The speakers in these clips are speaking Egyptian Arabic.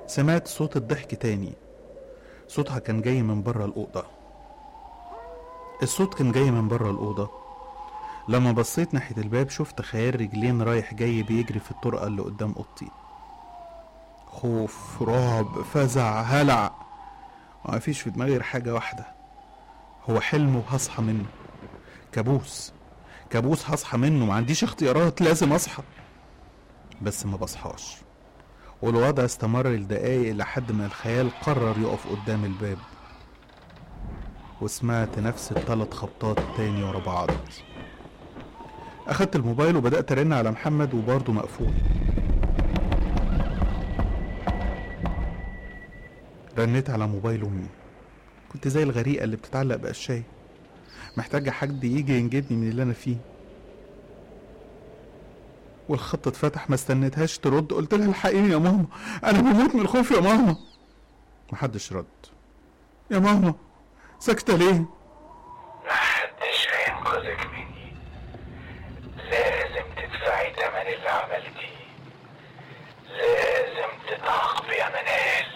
سمعت صوت الضحك تاني صوتها كان جاي من بره الأوضة الصوت كان جاي من بره الأوضة لما بصيت ناحية الباب شفت خيال رجلين رايح جاي بيجري في الطرقة اللي قدام أوضتي خوف رعب فزع هلع مفيش في دماغي غير حاجة واحدة هو حلم وهصحى منه كابوس كابوس هصحى منه ما عنديش اختيارات لازم اصحى بس ما بصحاش والوضع استمر لدقايق لحد ما الخيال قرر يقف قدام الباب وسمعت نفس الثلاث خبطات تاني ورا بعض اخدت الموبايل وبدات ارن على محمد وبرضه مقفول رنيت على موبايل امي كنت زي الغريقه اللي بتتعلق بقشايه محتاجه حد يجي ينجدني من اللي انا فيه والخط اتفتح ما استنيتهاش ترد قلت لها الحقيني يا ماما انا بموت من الخوف يا ماما محدش رد يا ماما ساكته ليه محدش هينقذك مني لازم تدفعي تمن اللي عملتيه لازم تتعاقبي يا منال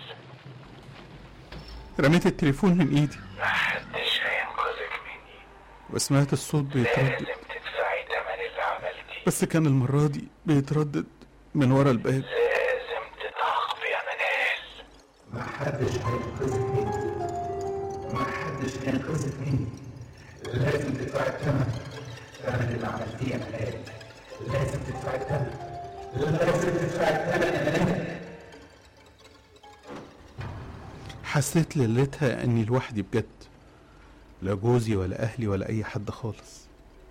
رميت التليفون من ايدي محدش هينقذك مني وسمعت الصوت بيتردد لازم تدفعي تمن اللي عملتيه بس كان المرة دي بيتردد من ورا الباب لازم تتعاقبي يا منال محدش هينقذك مني محدش هينقذك مني لازم تدفع الثمن ثمن اللي عملتيه يا منال لازم تدفع الثمن لازم تدفع الثمن يا منال حسيت ليلتها اني لوحدي بجد لا جوزي ولا اهلي ولا اي حد خالص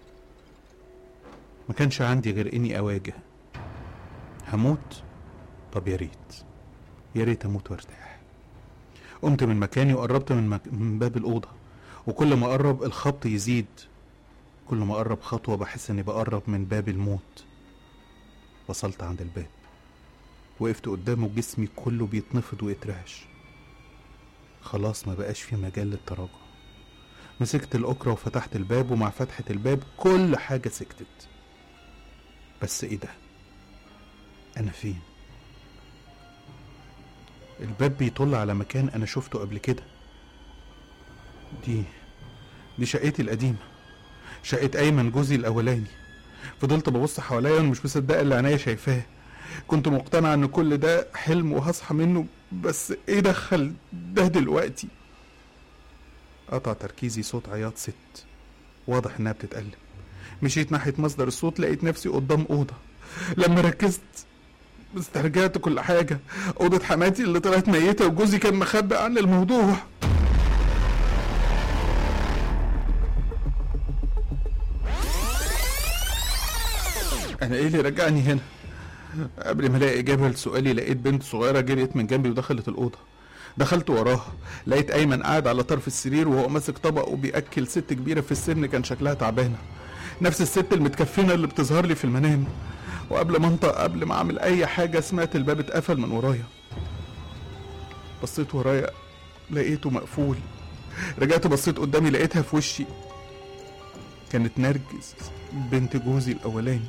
ما كانش عندي غير اني اواجه هموت طب يا ريت يا ريت اموت وارتاح قمت من مكاني وقربت من, مك... من باب الاوضه وكل ما اقرب الخبط يزيد كل ما اقرب خطوه بحس اني بقرب من باب الموت وصلت عند الباب وقفت قدامه جسمي كله بيتنفض ويترعش خلاص ما بقاش في مجال للتراجع مسكت الأكرة وفتحت الباب ومع فتحة الباب كل حاجة سكتت بس ايه ده انا فين الباب بيطل على مكان انا شفته قبل كده دي دي شقتي القديمة شقة أيمن جوزي الأولاني فضلت ببص حواليا وأنا مش مصدقة اللي عينيا شايفاه كنت مقتنع إن كل ده حلم وهصحى منه بس إيه دخل ده دلوقتي قطع تركيزي صوت عياط ست واضح إنها بتتقلب مشيت ناحية مصدر الصوت لقيت نفسي قدام أوضة لما ركزت استرجعت كل حاجة أوضة حماتي اللي طلعت ميتة وجوزي كان مخبي عن الموضوع أنا إيه اللي رجعني هنا؟ قبل ما ألاقي إجابة لسؤالي لقيت بنت صغيرة جريت من جنبي ودخلت الأوضة دخلت وراها لقيت أيمن قاعد على طرف السرير وهو ماسك طبق وبيأكل ست كبيرة في السن كان شكلها تعبانة نفس الست المتكفنة اللي بتظهر لي في المنام وقبل ما انطق قبل ما اعمل اي حاجة سمعت الباب اتقفل من ورايا بصيت ورايا لقيته مقفول رجعت بصيت قدامي لقيتها في وشي كانت نرجس بنت جوزي الاولاني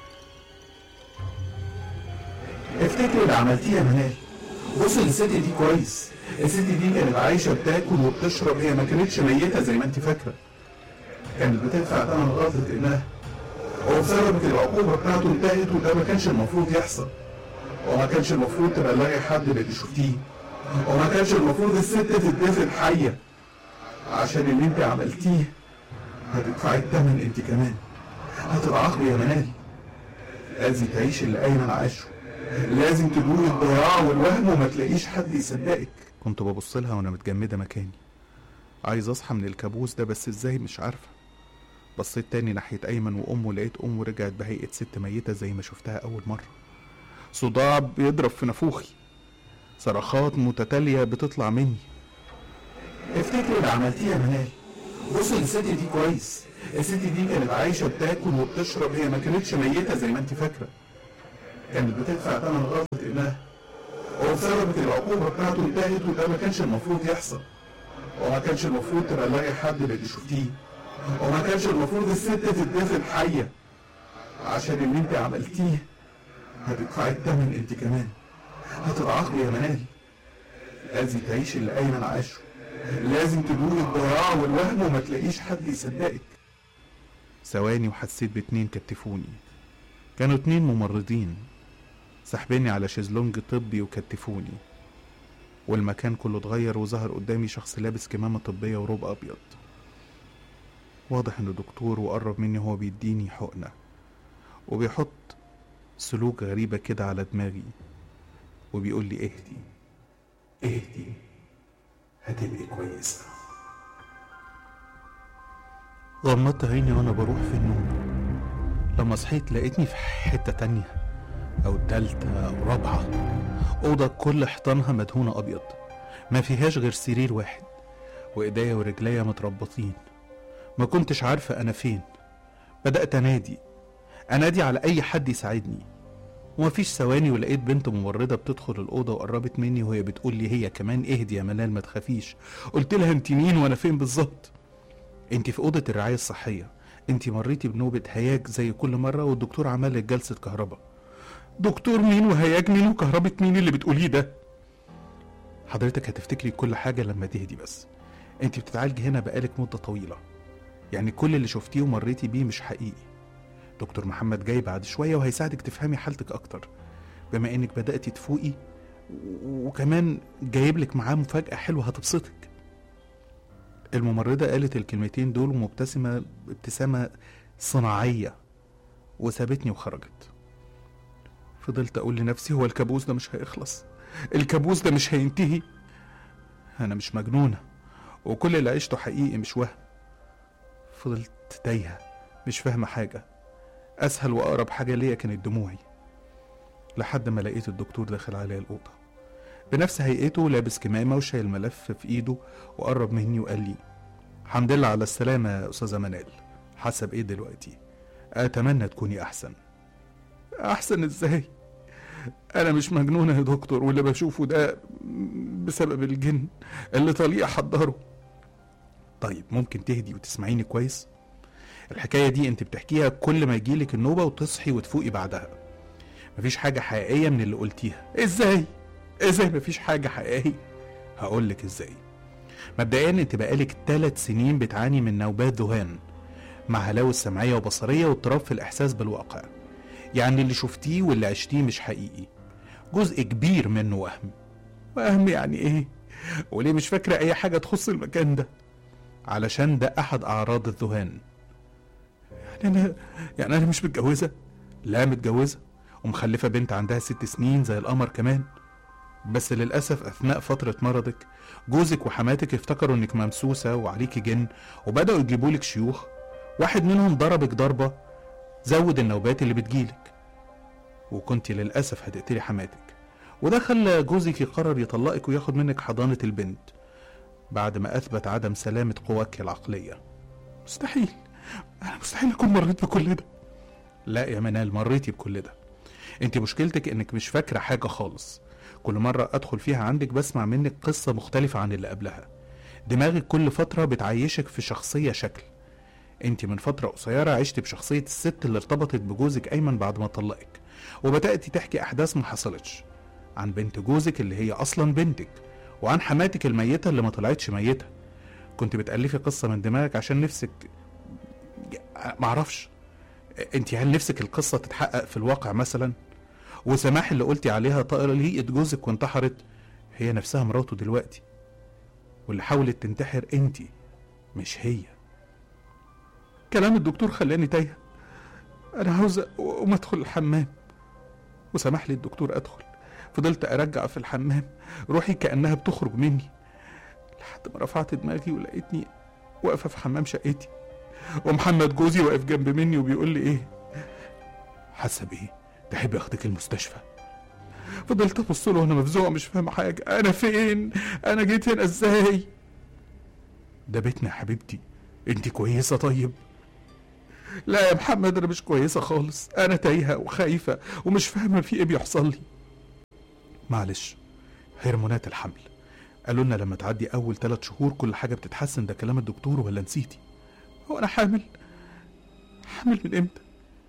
افتكر اللي عملتيه يا منال بص للست دي كويس الست دي كانت عايشة بتاكل وبتشرب هي ما كانتش ميتة زي ما انت فاكرة كانت بتدفع ثمن غلطة ابنها وبسبب العقوبة بتاعته انتهت وده ما كانش المفروض يحصل وما كانش المفروض تبلغي حد باللي شفتيه وما كانش المفروض الست تتدفن حية عشان اللي انت عملتيه هتدفعي الثمن انت كمان هتتعاقبي يا منال لازم تعيش اللي ايمن عاشه لازم تدوقي الضياع والوهم وما تلاقيش حد يصدقك كنت ببص لها وانا متجمدة مكاني عايز اصحى من الكابوس ده بس ازاي مش عارفة بصيت تاني ناحية أيمن وأمه لقيت أمه رجعت بهيئة ست ميتة زي ما شفتها أول مرة صداع بيضرب في نافوخي صرخات متتالية بتطلع مني افتكر اللي عملتيه يا منال بص للست دي كويس الست دي كانت عايشة بتاكل وبتشرب هي ما كانتش ميتة زي ما انت فاكرة كانت بتدفع ثمن غلطة ابنها وبسبب العقوبة بتاعته انتهت وده ما كانش المفروض يحصل وما كانش المفروض تبلغي حد باللي شفتيه وما كانش المفروض الست تتدفن حية عشان اللي انت عملتيه هتدفعي الثمن انت كمان هتتعاقبي يا منال لازم تعيش اللي ايمن عاشه لازم تدوق الضياع والوهم وما تلاقيش حد يصدقك ثواني وحسيت باتنين كتفوني كانوا اتنين ممرضين سحبيني على شезلونج طبي وكتفوني والمكان كله اتغير وظهر قدامي شخص لابس كمامة طبية وروب أبيض واضح إنه دكتور وقرب مني وهو بيديني حقنة وبيحط سلوك غريبة كده على دماغي وبيقول لي اهدي اهدي هتبقي كويسة غمضت عيني وانا بروح في النوم لما صحيت لقيتني في حتة تانية أو تالتة أو رابعة أوضة كل حيطانها مدهونة أبيض ما فيهاش غير سرير واحد وإيديا ورجليا متربطين ما كنتش عارفة أنا فين بدأت أنادي أنادي على أي حد يساعدني ومفيش ثواني ولقيت بنت ممرضة بتدخل الأوضة وقربت مني وهي بتقول لي هي كمان اهدي يا منال ما تخافيش قلت لها انت مين وانا فين بالظبط انت في أوضة الرعاية الصحية انت مريتي بنوبة هياج زي كل مرة والدكتور عمل لك جلسة كهرباء دكتور مين وهياج مين وكهربة مين اللي بتقوليه ده حضرتك هتفتكري كل حاجة لما تهدي بس انت بتتعالجي هنا بقالك مدة طويلة يعني كل اللي شفتيه ومريتي بيه مش حقيقي دكتور محمد جاي بعد شوية وهيساعدك تفهمي حالتك أكتر بما إنك بدأتي تفوقي و- وكمان جايب لك معاه مفاجأة حلوة هتبسطك الممرضة قالت الكلمتين دول ومبتسمة ابتسامة صناعية وسابتني وخرجت فضلت أقول لنفسي هو الكابوس ده مش هيخلص الكابوس ده مش هينتهي أنا مش مجنونة وكل اللي عشته حقيقي مش وهم فضلت تايهة مش فاهمة حاجة أسهل وأقرب حاجة ليا كانت دموعي لحد ما لقيت الدكتور داخل عليا الأوضة بنفس هيئته لابس كمامة وشايل ملف في إيده وقرب مني وقال لي الحمد لله على السلامة يا أستاذة منال حسب إيه دلوقتي أتمنى تكوني أحسن أحسن إزاي أنا مش مجنونة يا دكتور واللي بشوفه ده بسبب الجن اللي طليق حضره طيب ممكن تهدي وتسمعيني كويس الحكاية دي انت بتحكيها كل ما يجيلك النوبة وتصحي وتفوقي بعدها مفيش حاجة حقيقية من اللي قلتيها ازاي ازاي مفيش حاجة حقيقية هقولك ازاي مبدئيا انت بقالك ثلاث سنين بتعاني من نوبات ذهان مع هلاوس سمعية وبصرية واضطراب في الإحساس بالواقع يعني اللي شفتيه واللي عشتيه مش حقيقي جزء كبير منه وهم وهم يعني ايه وليه مش فاكرة أي حاجة تخص المكان ده علشان ده أحد أعراض الذهان يعني أنا يعني أنا مش متجوزة لا متجوزة ومخلفة بنت عندها ست سنين زي القمر كمان بس للأسف أثناء فترة مرضك جوزك وحماتك افتكروا إنك ممسوسة وعليكي جن وبدأوا يجيبولك شيوخ واحد منهم ضربك ضربة زود النوبات اللي بتجيلك وكنت للأسف هتقتلي حماتك وده خلى جوزك يقرر يطلقك وياخد منك حضانة البنت بعد ما أثبت عدم سلامة قواك العقلية مستحيل أنا مستحيل أكون مريت بكل ده لا يا منال مريتي بكل ده انت مشكلتك انك مش فاكرة حاجة خالص كل مرة ادخل فيها عندك بسمع منك قصة مختلفة عن اللي قبلها دماغك كل فترة بتعيشك في شخصية شكل انت من فترة قصيرة عشت بشخصية الست اللي ارتبطت بجوزك ايمن بعد ما طلقك وبدأتي تحكي احداث ما حصلتش عن بنت جوزك اللي هي اصلا بنتك وعن حماتك الميتة اللي ما طلعتش ميتة كنت بتألفي قصة من دماغك عشان نفسك معرفش انت هل نفسك القصة تتحقق في الواقع مثلا وسماح اللي قلتي عليها طليقة جوزك وانتحرت هي نفسها مراته دلوقتي واللي حاولت تنتحر انت مش هي كلام الدكتور خلاني تايهة انا عاوز اقوم ادخل الحمام وسمح لي الدكتور ادخل فضلت ارجع في الحمام روحي كانها بتخرج مني لحد ما رفعت دماغي ولقيتني واقفه في حمام شقتي ومحمد جوزي واقف جنب مني وبيقول لي ايه حاسه بايه تحب اخدك المستشفى فضلت ابص له وانا مفزوع مش فاهم حاجه انا فين انا جيت هنا ازاي ده بيتنا يا حبيبتي انت كويسه طيب لا يا محمد انا مش كويسه خالص انا تايهه وخايفه ومش فاهمه في ايه بيحصل لي معلش هرمونات الحمل قالوا لنا لما تعدي اول ثلاث شهور كل حاجه بتتحسن ده كلام الدكتور ولا نسيتي هو انا حامل حامل من امتى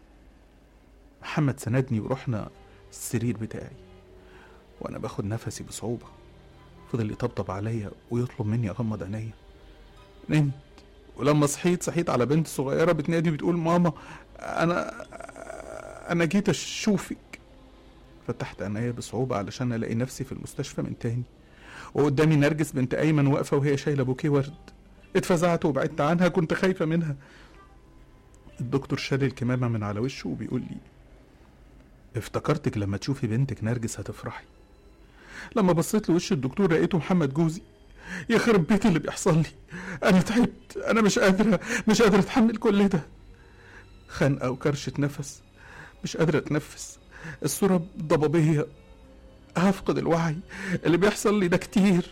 محمد سندني ورحنا السرير بتاعي وانا باخد نفسي بصعوبه فضل يطبطب عليا ويطلب مني اغمض عينيا نمت ولما صحيت صحيت على بنت صغيرة بتنادي بتقول ماما أنا أنا جيت أشوفك فتحت عينيا بصعوبة علشان ألاقي نفسي في المستشفى من تاني وقدامي نرجس بنت أيمن واقفة وهي شايلة بوكيه ورد اتفزعت وبعدت عنها كنت خايفة منها الدكتور شال الكمامة من على وشه وبيقول لي افتكرتك لما تشوفي بنتك نرجس هتفرحي لما بصيت لوش الدكتور لقيته محمد جوزي يخرب بيت اللي بيحصل لي انا تعبت انا مش قادره مش قادره اتحمل كل ده خنقه وكرشه نفس مش قادره اتنفس الصوره ضبابيه هفقد الوعي اللي بيحصل لي ده كتير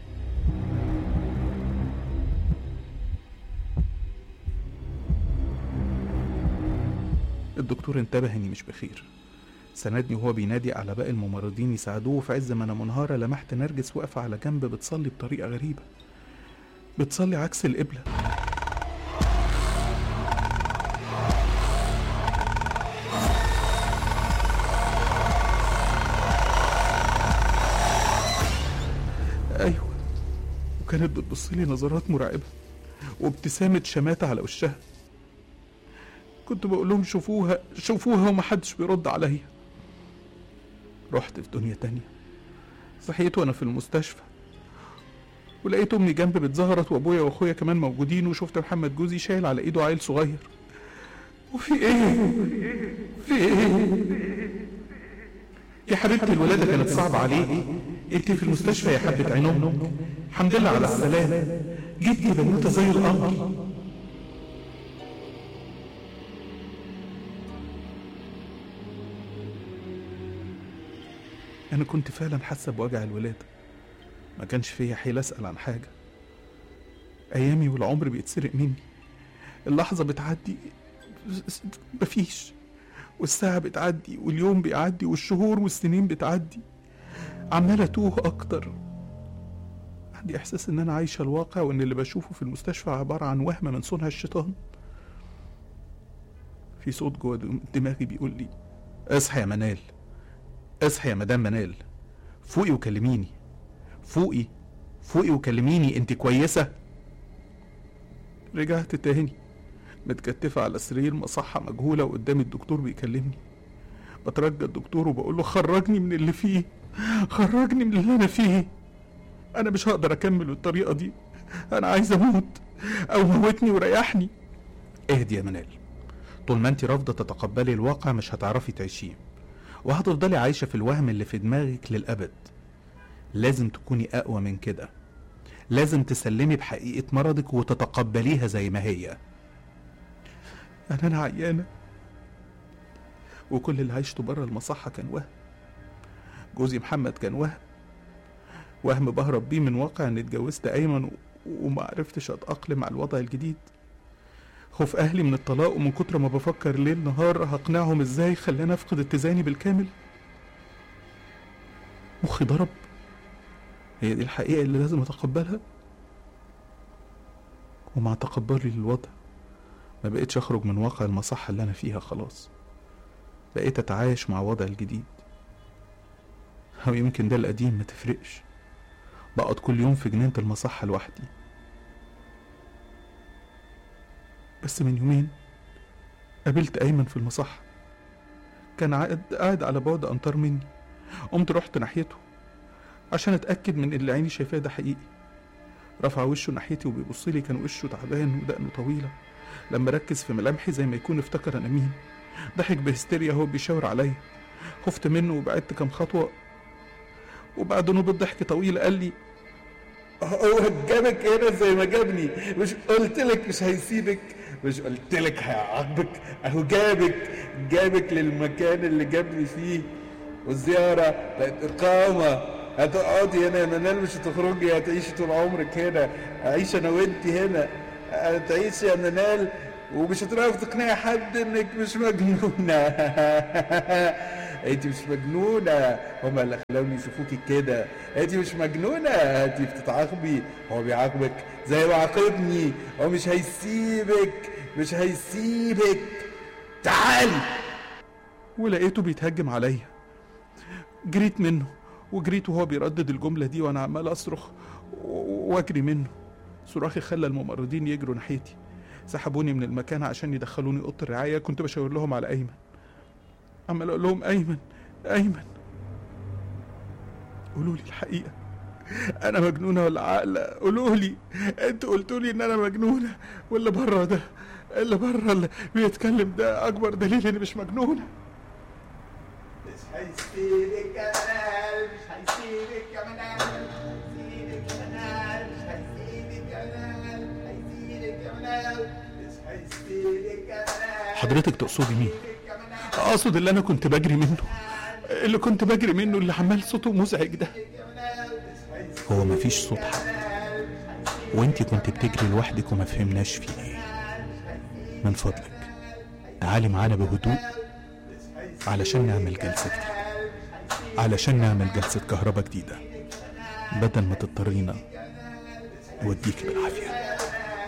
الدكتور انتبه اني مش بخير سندني وهو بينادي على باقي الممرضين يساعدوه في عز ما انا منهاره لمحت نرجس واقفه على جنب بتصلي بطريقه غريبه بتصلي عكس القبله ايوه وكانت بتبص لي نظرات مرعبه وابتسامه شماته على وشها كنت بقول لهم شوفوها شوفوها ومحدش بيرد عليا رحت في دنيا تانية صحيت وانا في المستشفى ولقيت امي جنب بتزغرط وابويا واخويا كمان موجودين وشفت محمد جوزي شايل على ايده عيل صغير وفي ايه في ايه يا حبيبتي الولاده كانت صعبه عليك انت في المستشفى يا حبه عينهم الحمد لله على السلامه جبتي بنوته زي القمر أنا كنت فعلا حاسة بوجع الولادة ما كانش فيا حيل أسأل عن حاجة أيامي والعمر بيتسرق مني اللحظة بتعدي مفيش والساعة بتعدي واليوم بيعدي والشهور والسنين بتعدي عمال أتوه أكتر عندي إحساس إن أنا عايشة الواقع وإن اللي بشوفه في المستشفى عبارة عن وهم من صنع الشيطان في صوت جوه دماغي بيقول لي اصحى يا منال اصحي يا مدام منال فوقي وكلميني فوقي فوقي وكلميني انت كويسة رجعت تاني متكتفة على سرير مصحة مجهولة وقدامي الدكتور بيكلمني بترجى الدكتور وبقول له خرجني من اللي فيه خرجني من اللي انا فيه انا مش هقدر اكمل بالطريقة دي انا عايز اموت او موتني وريحني اهدي يا منال طول ما انت رافضة تتقبلي الواقع مش هتعرفي تعيشيه وهتفضلي عايشة في الوهم اللي في دماغك للأبد لازم تكوني أقوى من كده لازم تسلمي بحقيقة مرضك وتتقبليها زي ما هي أنا أنا عيانة وكل اللي عشته بره المصحة كان وهم جوزي محمد كان وهم وهم بهرب بيه من واقع اني اتجوزت ايمن و- وما عرفتش اتاقلم على الوضع الجديد خوف اهلي من الطلاق ومن كتر ما بفكر ليل نهار هقنعهم ازاي خلاني افقد اتزاني بالكامل مخي ضرب هي دي الحقيقة اللي لازم اتقبلها ومع تقبلي للوضع ما بقتش اخرج من واقع المصحة اللي انا فيها خلاص بقيت اتعايش مع وضعي الجديد او يمكن ده القديم ما تفرقش بقعد كل يوم في جنينة المصحة لوحدي بس من يومين قابلت أيمن في المصحة كان قاعد قاعد على بعد أمتار مني قمت رحت ناحيته عشان أتأكد من اللي عيني شايفاه ده حقيقي رفع وشه ناحيتي وبيبص لي كان وشه تعبان ودقنه طويلة لما ركز في ملامحي زي ما يكون افتكر أنا مين ضحك بهستيريا وهو بيشاور عليا خفت منه وبعدت كام خطوة وبعد نوبة ضحك طويل قال لي هو جابك هنا زي ما جابني مش قلت لك مش هيسيبك مش قلت لك هيعاقبك اهو جابك جابك للمكان اللي جابني فيه والزيارة بقت إقامة هتقعدي هنا يا منال مش هتخرجي هتعيشي طول عمرك هنا هعيش أنا وأنت هنا هتعيشي يا منال ومش هتعرفي تقنعي حد إنك مش مجنونة انت مش مجنونة هما اللي خلوني يشوفوكي كده انت مش مجنونة انت بتتعاقبي هو بيعاقبك زي ما عاقبني هو مش هيسيبك مش هيسيبك تعالي ولقيته بيتهجم عليا جريت منه وجريت وهو بيردد الجملة دي وأنا عمال أصرخ و- وأجري منه صراخي خلى الممرضين يجروا ناحيتي سحبوني من المكان عشان يدخلوني أوضة الرعاية كنت بشاور لهم على أيمن عمال أقول لهم أيمن أيمن قولوا لي الحقيقة أنا مجنونة ولا عاقلة قولوا لي أنتوا قلتوا لي إن أنا مجنونة واللي بره ده اللي بره اللي بيتكلم ده أكبر دليل إني مش مجنونة مش هيسيبك يا منال مش هيسيبك يا منال مش هيسيبك يا منال مش هيسيبك يا منال مش هيسيبك يا منال مش هيسيبك يا منال حضرتك تقصدي مين؟ يا منال اقصد اللي انا كنت بجري منه اللي كنت بجري منه اللي عمال صوته مزعج ده هو مفيش صوت حد وانتي كنت بتجري لوحدك وما فهمناش في ايه من فضلك تعالي معانا بهدوء علشان نعمل جلسة جديدة علشان نعمل جلسة كهرباء جديدة بدل ما تضطرينا نوديك بالعافية